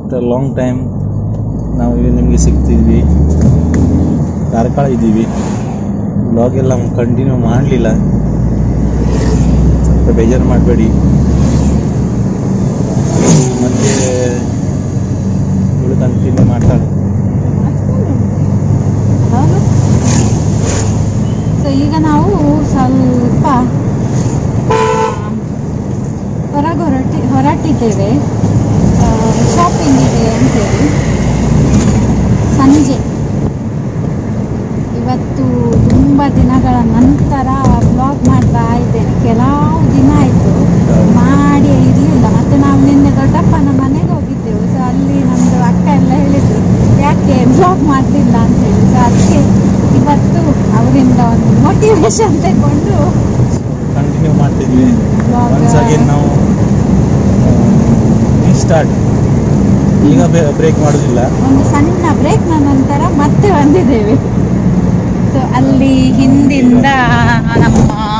After long time ನಾವು ಈಗ ನಿಮಗೆ ಸಿಗ್ತಿದ್ವಿ ಕಾರ್ಕಳ ಇದ್ದೀವಿ ಬ್ಲಾಗ್ ಎಲ್ಲ ಕಂಟಿನ್ಯೂ ಮಾಡಲಿಲ್ಲ ಸ್ವಲ್ಪ ಬೇಜಾರು ಮಾಡಬೇಡಿ ಮತ್ತೆ ಇವಳು ಕಂಟಿನ್ಯೂ ಮಾಡ್ತಾಳೆ ಸೊ ಈಗ ನಾವು ಸ್ವಲ್ಪ ಹೊರಗೆ ಹೊರಟಿ ಹೊರಟಿದ್ದೇವೆ ಶಾಪಿಂಗ್ ಇದೆ ಅಂತೇಳಿ ಸಂಜೆ ಇವತ್ತು ತುಂಬ ದಿನಗಳ ನಂತರ ಬ್ಲಾಗ್ ಮಾಡ್ತಾ ಇದ್ದೇನೆ ಕೆಲವು ದಿನ ಆಯಿತು ಮಾಡಿ ಇರಲಿಲ್ಲ ಮತ್ತೆ ನಾವು ನಿನ್ನೆ ದೊಡ್ಡಪ್ಪನ ಮನೆಗೆ ಹೋಗಿದ್ದೆವು ಸೊ ಅಲ್ಲಿ ನಮ್ಮದು ಅಕ್ಕ ಎಲ್ಲ ಹೇಳಿದ್ರು ಯಾಕೆ ಬ್ಲಾಗ್ ಮಾಡಲಿಲ್ಲ ಅಂತೇಳಿ ಸೊ ಅದಕ್ಕೆ ಇವತ್ತು ಅವರಿಂದ ಒಂದು ಮೋಟಿವೇಶನ್ ತಗೊಂಡು ಕಂಟಿನ್ಯೂ ಮಾಡ್ತಿದ್ವಿ Vlog, ಒನ್ಸ್ ಅಗೇನ್ ನಾವು ಸ್ಟಾರ್ಟ್ ಈಗ ಬ್ರೇಕ್ ಮಾಡೋದಿಲ್ಲ ಒಂದು ಸಣ್ಣ ಬ್ರೇಕ್ನ ನಂತರ ಮತ್ತೆ ಬಂದಿದ್ದೇವೆ ಸೊ ಅಲ್ಲಿ ಹಿಂದಿಂದ ನಮ್ಮ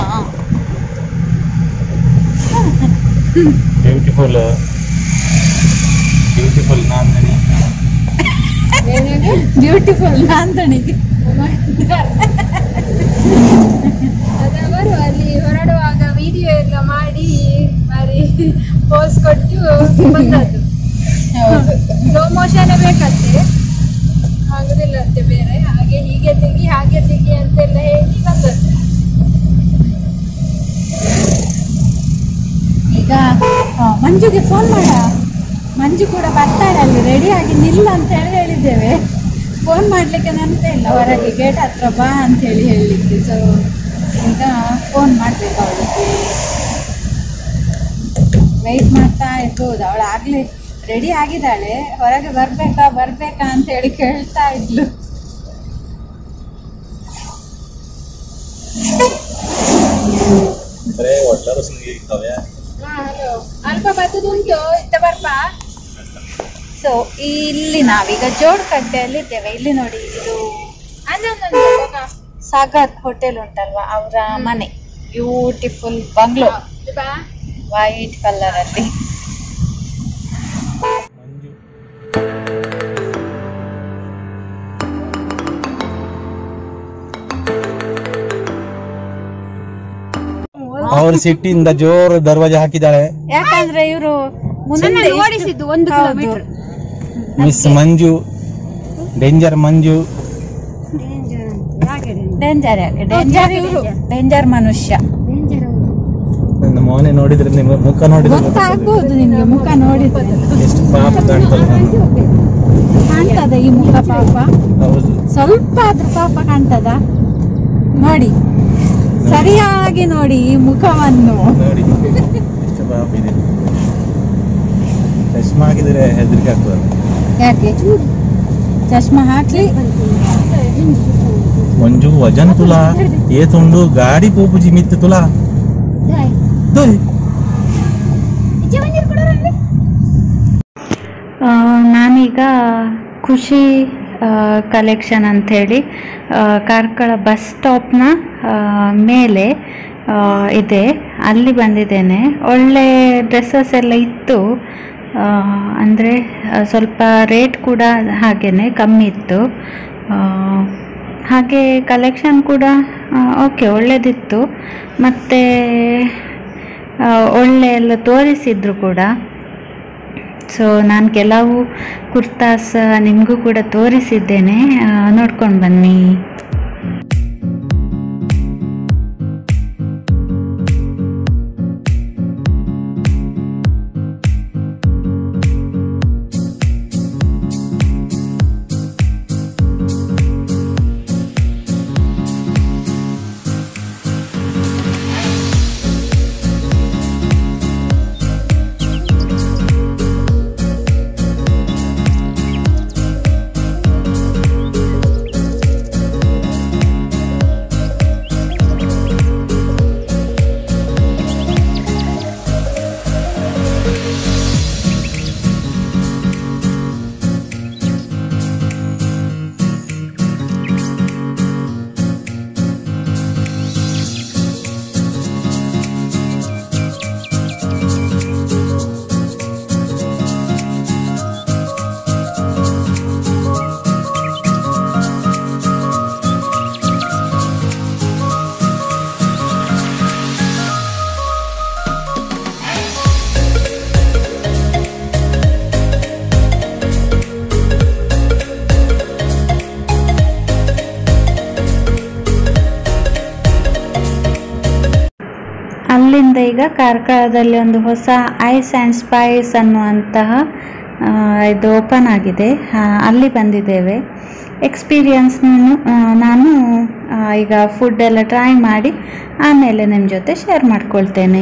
ಬ್ಯೂಟಿಫುಲ್ ಬ್ಯೂಟಿಫುಲ್ ನಾಂದನಿ ಬ್ಯೂಟಿಫುಲ್ ನಾಂದಣಿಗೆ ಅದವರು ಅಲ್ಲಿ ಹೊರಡುವಾಗ ವಿಡಿಯೋ ಎಲ್ಲ ಮಾಡಿ ಮಾಡಿ ಪೋಸ್ ಕೊಟ್ಟು ಬಂದದ್ದು ಸ್ಲೋ ಮೋಷನ್ ಬೇಕಂತೆ ಆಗುದಿಲ್ಲಂತೆ ಬೇರೆ ಹಾಗೆ ಹೀಗೆ ತೆಗಿ ಹಾಗೆ ತೆಗಿ ಅಂತೆಲ್ಲ ಹೇಳಿ ಬಂದದ್ದು ಈಗ ಆ, ಮಂಜುಗೆ ಫೋನ್ ಮಾಡ ಮಂಜು ಕೂಡ ಬರ್ತಾಳೆ ಅಲ್ಲಿ ರೆಡಿಯಾಗಿ ನಿಲ್ಲ ಅಂತ ಹೇಳಿ ಹೇಳಿದ್ದೇವೆ ಫೋನ್ ಮಾಡ್ಲಿಕ್ಕೆ ನೆನಪೇ ಇಲ್ಲ ಹೊರಗೆ ಗೇಟ್ ಹತ್ರ ಬಾ ಅಂತ ಹೇಳಿ ಹೇಳಲಿಕ್ಕೆ ಸೊ ಈಗ ಫೋನ್ ಮಾಡ್ಬೇಕು ಅವಳಿಗೆ ವೆಯ್ಟ್ ಮಾಡ್ತಾ ಇರ್ಬೋದು ಅವಳು ಆಗ್ಲೇ ರೆಡಿ ಆಗಿದ್ದಾಳೆ ಹೊರಗೆ ಬರ್ಬೇಕಾ ಬರ್ಬೇಕಾ ಅಂತ ಹೇಳಿ ಕೇಳ್ತಾ ಇದ್ಲು ಬರೇ ಒಟ್ಟಾರು ಸಿಗಿರ್ತವೆ ಹಾ ಹಲೋ ಅಲ್ಪ ಬರ್ತದುಂಟು ಇತ್ತ ಬರ್ಪಾ ಸೊ ಇಲ್ಲಿ ನಾವೀಗ ಜೋಡ್ಕಟ್ಟೆಯಲ್ಲಿ ಇದ್ದೇವೆ ಇಲ್ಲಿ ನೋಡಿ ಇದು ಅಂಜೊಂದೊಂದು ಸಾಗರ್ ಹೋಟೆಲ್ ಉಂಟಲ್ವಾ ಅವರ ಮನೆ ಬ್ಯೂಟಿಫುಲ್ ಬಂಗ್ಲೋ ಬಾ ವೈಟ್ ಕಲರ್ ಅಲ್ಲಿ ಮಂಜು ಅವ್ರು ಸಿಟ್ಟಿಂದ ಜೋರು ದರ್ವಾಜೆ ಹಾಕಿದ್ದಾಳೆ ಯಾಕಂದ್ರೆ ಇವರು ನನ್ನನ್ನು ಓಡಿಸಿದ್ದು ಒಂದು kilometre miss Manju danger Manju danger ಯಾಕೆ ಡೇಂಜರ್ ಇವರು ಡೇಂಜರ್ ಮನುಷ್ಯ ನನ್ನ ಮೋನೆ ನೋಡಿದ್ರೆ ನಿಮ್ಮ ಮುಖ ನೋಡಿದ್ರೆ ಗೊತ್ತಾಗ್ಬೋದು ನಿಮ್ಗೆ ಮುಖ ನೋಡಿದ್ರೆ ಎಷ್ಟು ಪಾಪ ಕಾಣ್ತದೆ ನಾನು. ಕಾಣ್ತದ ಈ ಮುಖ ಪಾಪ ಹೌದು ಸ್ವಲ್ಪ ಆದ್ರೂ ಪಾಪ ಕಾಣ್ತದ ನೋಡಿ ಸರಿಯಾಗಿ ನೋಡಿ ಈ ಮುಖವನ್ನು ನೋಡಿ ಎಷ್ಟು ಪಾಪ ಇದೆ ಚಶ್ಮಾ ಹಾಕಿದ್ರೆ ಹೆದರಿಕೆ ಆಗ್ತದೆ ಯಾಕೆ ಚಶ್ಮಾ ಹಾಕ್ಲಿ ಮಂಜು ವಜನ್ ತುಲಾ ಏ ತುಂಡು ಗಾಡಿ ಪೋಪು ಜಿಮಿತ್ ತುಲಾ ದೊಯ್. ಆ, ನಾನೀಗ ಖುಷಿ ಕಲೆಕ್ಷನ್ ಅಂಥೇಳಿ ಕಾರ್ಕಳ ಬಸ್ ಸ್ಟಾಪ್ನ ಮೇಲೆ ಆ, ಇದೆ ಅಲ್ಲಿ ಬಂದಿದ್ದೇನೆ ಒಳ್ಳೆ ಡ್ರೆಸ್ಸಸ್ ಎಲ್ಲ ಇತ್ತು ಅಂದರೆ ಸ್ವಲ್ಪ ರೇಟ್ ಕೂಡ ಹಾಗೇನೆ ಕಮ್ಮಿ ಇತ್ತು ಆ, ಹಾಗೆ ಕಲೆಕ್ಷನ್ ಕೂಡ ಓಕೆ ಒಳ್ಳೆದಿತ್ತು ಮತ್ತು ಒಳ್ಳೆ ಎಲ್ಲ ತೋರಿಸಿದ್ರು ಕೂಡ ಸೊ ನಾನು ಕೆಲವು ಕುರ್ತಾಸ್ ನಿಮಗೂ ಕೂಡ ತೋರಿಸಿದ್ದೇನೆ ನೋಡ್ಕೊಂಡು ಬನ್ನಿ ಅಲ್ಲಿಂದ ಈಗ ಕಾರ್ಕಳದಲ್ಲಿ ಒಂದು ಹೊಸ ಐಸ್ ಆ್ಯಂಡ್ ಸ್ಪೈಸ್ ಅನ್ನುವಂತಹ ಆ, ಇದು ಓಪನ್ ಆಗಿದೆ ಆ, ಅಲ್ಲಿ ಬಂದಿದ್ದೇವೆ ಎಕ್ಸ್ಪೀರಿಯನ್ಸ್ ನಾನು ಆ, ಈಗ ಫುಡ್ ಎಲ್ಲ ಟ್ರೈ ಮಾಡಿ ಆಮೇಲೆ ನಿಮ್ಮ ಜೊತೆ ಶೇರ್ ಮಾಡ್ಕೊಳ್ತೇನೆ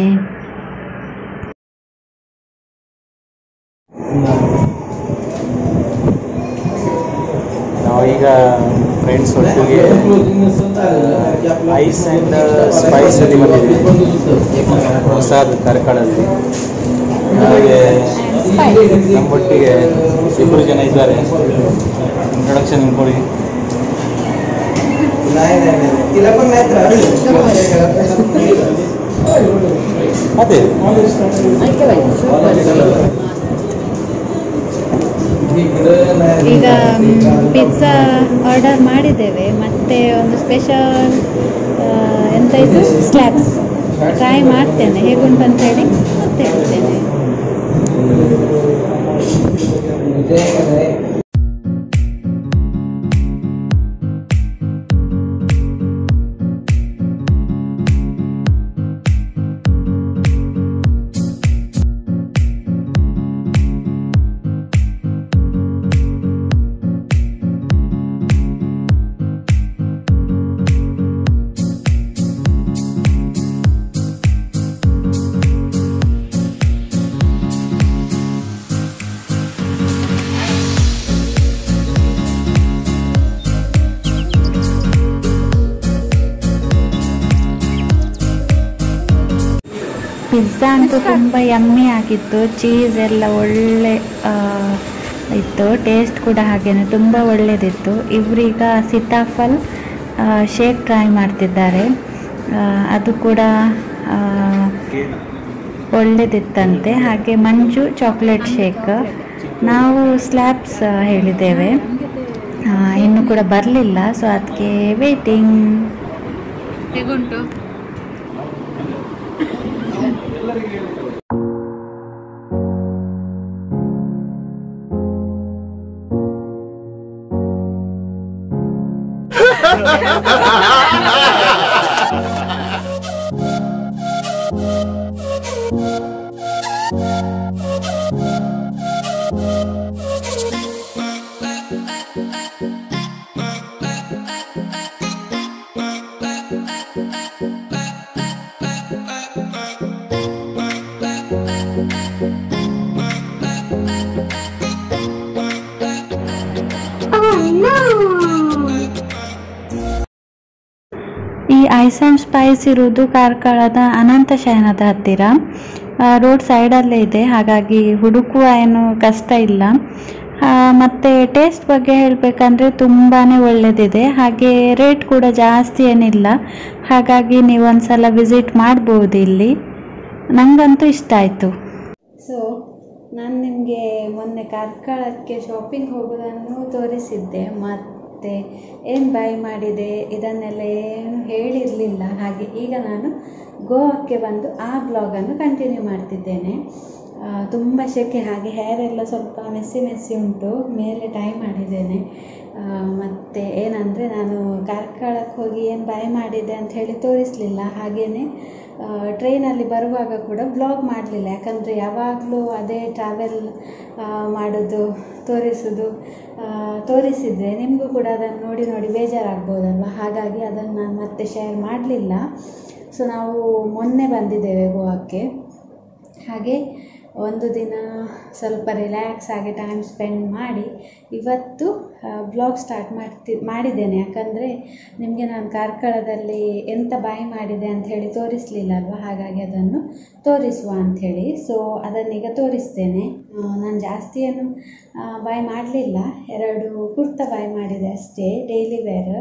ನಾವೀಗ ಫ್ರೆಂಡ್ಸ್ ಒಟ್ಟಿಗೆ ಐಸ್ ಆ್ಯಂಡ್ ಸ್ಪೈಸ್ ಅಲ್ಲಿ ಬಂದಿದ್ದೀವಿ ಹೊಸದು ಕಾರ್ಕಳದಲ್ಲಿ ಹಾಗೆ ನಮ್ಮೊಟ್ಟಿಗೆ ಇಬ್ಬರು ಜನ ಇದ್ದಾರೆ ಇಂಟ್ರೊಡಕ್ಷನ್ ಕೊಡಿ ಅದೇ ಈಗ ಪಿಜ್ಜಾ ಆರ್ಡರ್ ಮಾಡಿದ್ದೇವೆ ಮತ್ತೆ ಒಂದು ಸ್ಪೆಷಲ್ ಎಂತ ಇದು ಸ್ಲ್ಯಾಬ್ಸ್ ಟ್ರೈ ಮಾಡ್ತೇನೆ ಹೇಗುಂಟು ಅಂತ ಹೇಳಿ ಮತ್ತೆ ಹೇಳ್ತೇನೆ ಪಿಜ್ಜಾ ಅಂತೂ ತುಂಬ ಯಮ್ಮಿ ಆಗಿತ್ತು ಚೀಸ್ ಎಲ್ಲ ಒಳ್ಳೆ ಆ, ಇತ್ತು ಟೇಸ್ಟ್ ಕೂಡ ಹಾಗೇನೆ ತುಂಬ ಒಳ್ಳೆಯದಿತ್ತು ಇವರೀಗ ಸೀತಾಫಲ್ ಶೇಕ್ ಟ್ರೈ ಮಾಡ್ತಿದ್ದಾರೆ ಆ, ಅದು ಕೂಡ ಆ, ಒಳ್ಳೆದಿತ್ತಂತೆ ಹಾಗೆ ಮಂಜು ಚಾಕ್ಲೇಟ್ ಶೇಕ್ ನಾವು ಸ್ಲ್ಯಾಬ್ಸ್ ಹೇಳಿದ್ದೇವೆ ಆ, ಇನ್ನು ಕೂಡ ಬರಲಿಲ್ಲ ಸೊ ಅದಕ್ಕೆ ವೇಟಿಂಗ್ ಹೇಗುಂಟು ಈ ಐಸ್ ಆ್ಯಂಡ್ ಸ್ಪೈಸ್ ಇರುವುದು ಕಾರ್ಕಳದ ಅನಂತ ಶಯನದ ಹತ್ತಿರ ರೋಡ್ ಸೈಡಲ್ಲೇ ಇದೆ ಹಾಗಾಗಿ ಹುಡುಕುವ ಏನು ಕಷ್ಟ ಇಲ್ಲ ಆ, ಮತ್ತೆ ಟೇಸ್ಟ್ ಬಗ್ಗೆ ಹೇಳಬೇಕಂದ್ರೆ ತುಂಬಾ ಒಳ್ಳೆಯದಿದೆ ಹಾಗೆ ರೇಟ್ ಕೂಡ ಜಾಸ್ತಿ ಏನಿಲ್ಲ ಹಾಗಾಗಿ ನೀವು ಒಂದ್ಸಲ ವಿಸಿಟ್ ಮಾಡ್ಬೋದು ಇಲ್ಲಿ ನನಗಂತೂ ಇಷ್ಟ ಆಯಿತು ಸೊ ನಾನು ನಿಮಗೆ ಮೊನ್ನೆ ಕಾರ್ಕಳಕ್ಕೆ ಶಾಪಿಂಗ್ ಹೋಗೋದನ್ನು ತೋರಿಸಿದ್ದೆ ಮತ್ತು ಏನು ಬೈ ಮಾಡಿದೆ ಇದನ್ನೆಲ್ಲ ಏನು ಹೇಳಿರಲಿಲ್ಲ ಹಾಗೆ ಈಗ ನಾನು ಗೋವಾಕ್ಕೆ ಬಂದು ಆ ಬ್ಲಾಗನ್ನು ಕಂಟಿನ್ಯೂ ಮಾಡ್ತಿದ್ದೇನೆ ಆ, ತುಂಬ ಸೆಕೆ ಹಾಗೆ ಹೇರ್ ಎಲ್ಲ ಸ್ವಲ್ಪ ಮೆಸ್ಸಿ ಮೆಸ್ಸಿ ಉಂಟು ಮೇಲೆ ಟೈ ಮಾಡಿದ್ದೇನೆ ಆ, ಮತ್ತು ಏನಂದರೆ ನಾನು ಕಾರ್ಕಳಕ್ಕೆ ಹೋಗಿ ಏನು ಬೈ ಮಾಡಿದ್ದೆ ಅಂತ ಹೇಳಿ ತೋರಿಸಲಿಲ್ಲ ಹಾಗೆಯೇ ಟ್ರೈನಲ್ಲಿ ಬರುವಾಗ ಕೂಡ ಬ್ಲಾಗ್ ಮಾಡಲಿಲ್ಲ ಯಾಕಂದರೆ ಯಾವಾಗಲೂ ಅದೇ ಟ್ರಾವೆಲ್ ಮಾಡೋದು ತೋರಿಸೋದು ಆ, ತೋರಿಸಿದರೆ ನಿಮಗೂ ಕೂಡ ಅದನ್ನು ನೋಡಿ ನೋಡಿ ಬೇಜಾರಾಗ್ಬೋದಲ್ವ ಹಾಗಾಗಿ ಅದನ್ನು ನಾನು ಮತ್ತೆ ಶೇರ್ ಮಾಡಲಿಲ್ಲ ಸೊ ನಾವು ಮೊನ್ನೆ ಬಂದಿದ್ದೇವೆ ಗೋವಾಕ್ಕೆ ಹಾಗೆ ಒಂದು ದಿನ ಸ್ವಲ್ಪ ರಿಲ್ಯಾಕ್ಸ್ ಆಗಿ ಟೈಮ್ ಸ್ಪೆಂಡ್ ಮಾಡಿ ಇವತ್ತು ಬ್ಲಾಗ್ ಸ್ಟಾರ್ಟ್ ಮಾಡ್ತಿ ಮಾಡಿದ್ದೇನೆ ಯಾಕಂದರೆ ನಿಮಗೆ ನಾನು ಕಾರ್ಕಳದಲ್ಲಿ ಎಂತ ಬಾಯಿ ಮಾಡಿದೆ ಅಂತ ಹೇಳಿ ತೋರಿಸಲಿಲ್ಲ ಅಲ್ವಾ ಹಾಗಾಗಿ ಅದನ್ನು ತೋರಿಸುವ ಅಂಥೇಳಿ ಸೊ ಅದನ್ನೀಗ ತೋರಿಸ್ತೇನೆ ನಾನು ಜಾಸ್ತಿ ಏನು ಬಾಯ್ ಮಾಡಲಿಲ್ಲ ಎರಡು ಕುರ್ತ ಬಾಯ್ ಮಾಡಿದೆ ಅಷ್ಟೇ ಡೈಲಿ ವೇರ್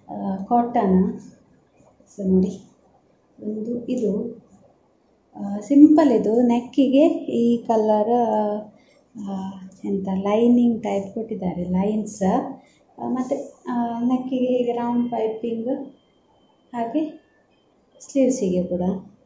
ಕಾಟನ್ ಸೊ ನೋಡಿ ಒಂದು ಇದು ಸಿಂಪಲ್ ಇದು ನೆಕ್ಕಿಗೆ ಈ ಕಲರ್ ಎಂತ ಲೈನಿಂಗ್ ಟೈಪ್ ಕೊಟ್ಟಿದ್ದಾರೆ ಲೈನ್ಸ್ ಮತ್ತು ನೆಕ್ಕಿಗೆ ಹೀಗೆ ರೌಂಡ್ ಪೈಪಿಂಗ್ ಹಾಗೆ ಸ್ಲೀವ್ಸಿಗೆ ಕೂಡ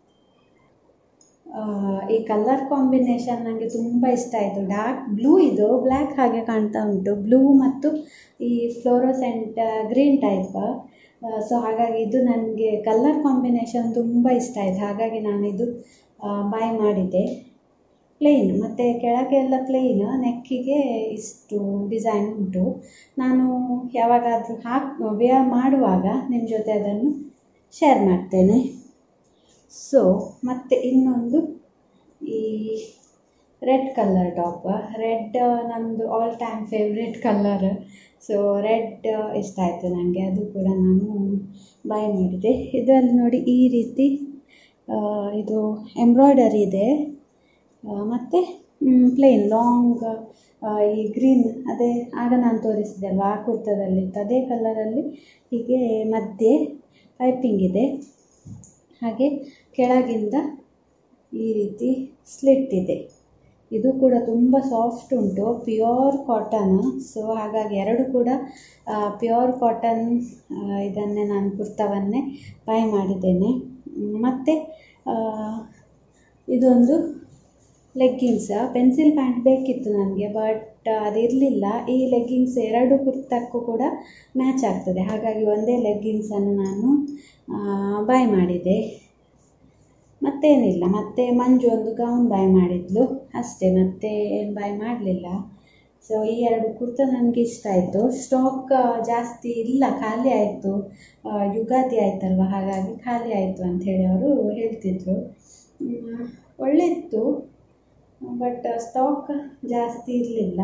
ಆ, ಈ ಕಲರ್ ಕಾಂಬಿನೇಷನ್ ನನಗೆ ತುಂಬ ಇಷ್ಟ ಆಯಿತು ಡಾರ್ಕ್ ಬ್ಲೂ ಇದು ಬ್ಲ್ಯಾಕ್ ಹಾಗೆ ಕಾಣ್ತಾ ಉಂಟು ಬ್ಲೂ ಮತ್ತು ಈ ಫ್ಲೋರೋಸೆಂಟ್ ಗ್ರೀನ್ ಟೈಪ್ ಸೊ ಹಾಗಾಗಿ ಇದು ನನಗೆ ಕಲರ್ ಕಾಂಬಿನೇಷನ್ ತುಂಬ ಇಷ್ಟ ಆಯಿತು ಹಾಗಾಗಿ ನಾನಿದು ಬೈ ಮಾಡಿದ್ದೆ ಪ್ಲೇನ್ ಮತ್ತು ಕೆಳಗೆ ಎಲ್ಲ ಪ್ಲೇನ್ ನೆಕ್ಕಿಗೆ ಇಷ್ಟು ಡಿಸೈನ್ ಉಂಟು ನಾನು ಯಾವಾಗಾದರೂ ಹಾಕಿ ವೇರ್ ಮಾಡುವಾಗ ನಿಮ್ಮ ಜೊತೆ ಅದನ್ನು ಶೇರ್ ಮಾಡ್ತೇನೆ ಸೊ ಮತ್ತು ಇನ್ನೊಂದು ಈ ರೆಡ್ ಕಲರ್ ಟಾಪ್ ರೆಡ್ ನಮ್ಮದು all time favourite colour so red ಇಷ್ಟ ಆಯಿತು ನನಗೆ ಅದು ಕೂಡ ನಾನು ಬೈ ಮಾಡಿದೆ ಇದರಲ್ಲಿ ನೋಡಿ ಈ ರೀತಿ ಆ, ಇದು ಎಂಬ್ರಾಯ್ಡರಿ ಇದೆ ಮತ್ತು ಪ್ಲೇನ್ ಲಾಂಗ್ ಈ ಗ್ರೀನ್ ಅದೇ ಆಗ ನಾನು ತೋರಿಸಿದೆ ಅಲ್ವಾ ಆ ಕುರ್ತದಲ್ಲಿತ್ತು ಅದೇ ಕಲರಲ್ಲಿ ಹೀಗೆ ಮಧ್ಯೆ ಪೈಪಿಂಗ್ ಇದೆ ಹಾಗೆ ಕೆಳಗಿಂದ ಈ ರೀತಿ ಸ್ಲಿಟ್ ಇದೆ ಇದು ಕೂಡ ತುಂಬ ಸಾಫ್ಟ್ ಉಂಟು ಪ್ಯೂರ್ ಕಾಟನ್ ಸೊ ಹಾಗಾಗಿ ಎರಡು ಕೂಡ ಪ್ಯೂರ್ ಕಾಟನ್ ಇದನ್ನೇ ನಾನು ಕುರ್ತವನ್ನೇ ಬೈ ಮಾಡಿದ್ದೇನೆ ಮ್, ಮತ್ತು ಆ, ಇದೊಂದು ಲೆಗ್ಗಿನ್ಸ್ ಪೆನ್ಸಿಲ್ ಪ್ಯಾಂಟ್ ಬೇಕಿತ್ತು ನನಗೆ ಬಟ್ ಅದಿರಲಿಲ್ಲ ಈ ಲೆಗ್ಗಿನ್ಸ್ ಎರಡು ಕುರ್ತಕ್ಕೂ ಕೂಡ ಮ್ಯಾಚ್ ಆಗ್ತದೆ ಹಾಗಾಗಿ ಒಂದೇ ಲೆಗ್ಗಿನ್ಸನ್ನು ನಾನು ಬೈ ಮಾಡಿದೆ ಮತ್ತೇನಿಲ್ಲ ಮತ್ತೆ ಮಂಜು ಒಂದು ಗೌನ್ ಬೈ ಮಾಡಿದ್ಲು ಅಷ್ಟೇ ಮತ್ತೆ ಏನು ಬೈ ಮಾಡಲಿಲ್ಲ ಸೊ ಈ ಎರಡು ಕುರ್ತ ನನಗೆ ಇಷ್ಟ ಆಯಿತು ಸ್ಟಾಕ್ ಜಾಸ್ತಿ ಇಲ್ಲ ಖಾಲಿ ಆಯಿತು ಯುಗಾದಿ ಆಯ್ತಲ್ವ ಹಾಗಾಗಿ ಖಾಲಿ ಆಯಿತು ಅಂಥೇಳಿ ಅವರು ಹೇಳ್ತಿದ್ರು ಮ್, ಒಳ್ಳೆ ಇತ್ತು ಬಟ್ ಸ್ಟಾಕ್ ಜಾಸ್ತಿ ಇರಲಿಲ್ಲ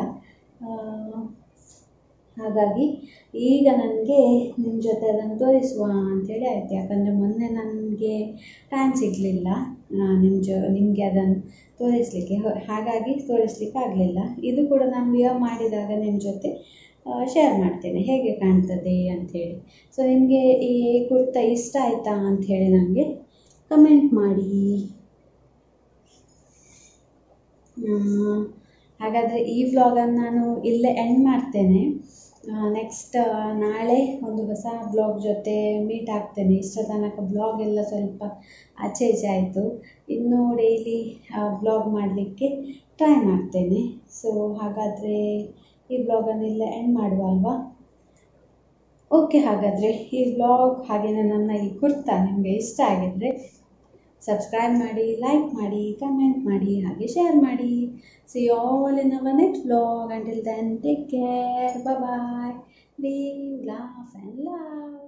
ಹಾಗಾಗಿ ಈಗ ನನಗೆ ನಿಮ್ಮ ಜೊತೆ ಅದನ್ನು ತೋರಿಸುವ ಅಂಥೇಳಿ ಆಯಿತು ಯಾಕಂದರೆ ಮೊನ್ನೆ ನನಗೆ ಟೈಮ್ ಸಿಗಲಿಲ್ಲ ನಿಮ್ಮ ಜೊ ನಿಮಗೆ ಅದನ್ನು ತೋರಿಸಲಿಕ್ಕೆ ಹಾಗಾಗಿ ತೋರಿಸ್ಲಿಕ್ಕೆ ಆಗಲಿಲ್ಲ ಇದು ಕೂಡ ನಾನು ವಿಯರ್ ಮಾಡಿದಾಗ ನಿಮ್ಮ ಜೊತೆ ಶೇರ್ ಮಾಡ್ತೇನೆ ಹೇಗೆ ಕಾಣ್ತದೆ ಅಂಥೇಳಿ ಸೊ ನಿಮಗೆ ಈ ಕುರ್ತಾ ಇಷ್ಟ ಆಯಿತಾ ಅಂಥೇಳಿ ನನಗೆ ಕಮೆಂಟ್ ಮಾಡಿ ಹ್ಮ್, ಹಾಗಾದರೆ ಈ ವ್ಲಾಗನ್ನು ನಾನು ಇಲ್ಲೇ ಎಂಡ್ ಮಾಡ್ತೇನೆ ನೆಕ್ಸ್ಟ್ ನಾಳೆ ಒಂದು ಹೊಸ ಬ್ಲಾಗ್ ಜೊತೆ ಮೀಟ್ ಆಗ್ತೇನೆ ಇಷ್ಟ ತನಕ ಬ್ಲಾಗ್ ಎಲ್ಲ ಸ್ವಲ್ಪ ಆಚೆ ಈಚೆ ಆಯಿತು ಇನ್ನು ಡೈಲಿ ಬ್ಲಾಗ್ ಮಾಡಲಿಕ್ಕೆ ಟ್ರೈ ಮಾಡ್ತೇನೆ ಸೊ ಹಾಗಾದರೆ ಈ ಬ್ಲಾಗನ್ನು ಇಲ್ಲೇ ಎಂಡ್ ಮಾಡುವ ಅಲ್ವಾ ಓಕೆ ಹಾಗಾದರೆ ಈ ವ್ಲಾಗ್ ಹಾಗೆಯೇ ನನ್ನ ಈ ಕುರ್ತಾ ನಿಮಗೆ ಇಷ್ಟ ಆಗಿದ್ದರೆ ಸಬ್ಸ್ಕ್ರೈಬ್ ಮಾಡಿ ಲೈಕ್ ಮಾಡಿ ಕಮೆಂಟ್ ಮಾಡಿ ಹಾಗೆ ಶೇರ್ ಮಾಡಿ see all in our next vlog until then take care bye live laugh and love